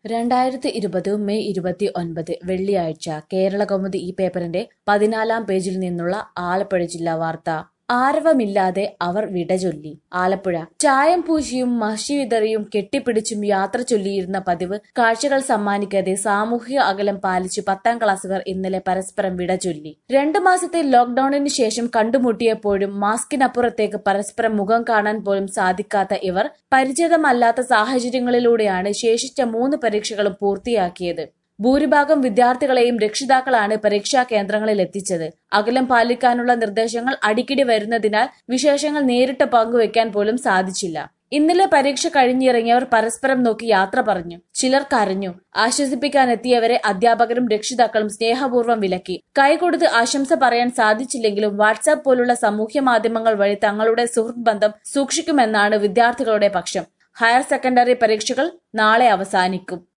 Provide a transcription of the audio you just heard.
രണ്ടായിരത്തി ഇരുപത് മെയ് ഇരുപത്തി ഒൻപത് വെള്ളിയാഴ്ച കേരളകൗമുദി ഈ പേപ്പറിന്റെ പതിനാലാം പേജിൽ നിന്നുള്ള ആലപ്പുഴ ജില്ലാ വാർത്ത ആരവമില്ലാതെ അവർ വിടചൊല്ലി ആലപ്പുഴ ചായം പൂശിയും മഷി വിതറിയും കെട്ടിപ്പിടിച്ചും യാത്ര ചൊല്ലിയിരുന്ന പതിവ് കാഴ്ചകൾ സമ്മാനിക്കാതെ സാമൂഹിക അകലം പാലിച്ചു പത്താം ക്ലാസ്സുകാർ ഇന്നലെ പരസ്പരം വിടചൊല്ലി രണ്ടു മാസത്തെ ലോക്ഡൌണിന് ശേഷം കണ്ടുമുട്ടിയപ്പോഴും മാസ്കിനപ്പുറത്തേക്ക് പരസ്പരം മുഖം കാണാൻ പോലും സാധിക്കാത്ത ഇവർ പരിചിതമല്ലാത്ത സാഹചര്യങ്ങളിലൂടെയാണ് ശേഷിച്ച മൂന്ന് പരീക്ഷകളും പൂർത്തിയാക്കിയത് ഭൂരിഭാഗം വിദ്യാർത്ഥികളെയും രക്ഷിതാക്കളാണ് പരീക്ഷാ കേന്ദ്രങ്ങളിൽ എത്തിച്ചത് അകലം പാലിക്കാനുള്ള നിർദ്ദേശങ്ങൾ അടിക്കടി വരുന്നതിനാൽ വിശേഷങ്ങൾ നേരിട്ട് പങ്കുവെക്കാൻ പോലും സാധിച്ചില്ല ഇന്നലെ പരീക്ഷ കഴിഞ്ഞിറങ്ങിയവർ പരസ്പരം നോക്കി യാത്ര പറഞ്ഞു ചിലർ കരഞ്ഞു ആശ്വസിപ്പിക്കാനെത്തിയവരെ അധ്യാപകരും രക്ഷിതാക്കളും സ്നേഹപൂർവ്വം വിലക്കി കൈകൊടുത്ത് ആശംസ പറയാൻ സാധിച്ചില്ലെങ്കിലും വാട്സാപ്പ് പോലുള്ള സാമൂഹ്യ മാധ്യമങ്ങൾ വഴി തങ്ങളുടെ സുഹൃത്ത് ബന്ധം സൂക്ഷിക്കുമെന്നാണ് വിദ്യാർത്ഥികളുടെ പക്ഷം ഹയർ സെക്കൻഡറി പരീക്ഷകൾ നാളെ അവസാനിക്കും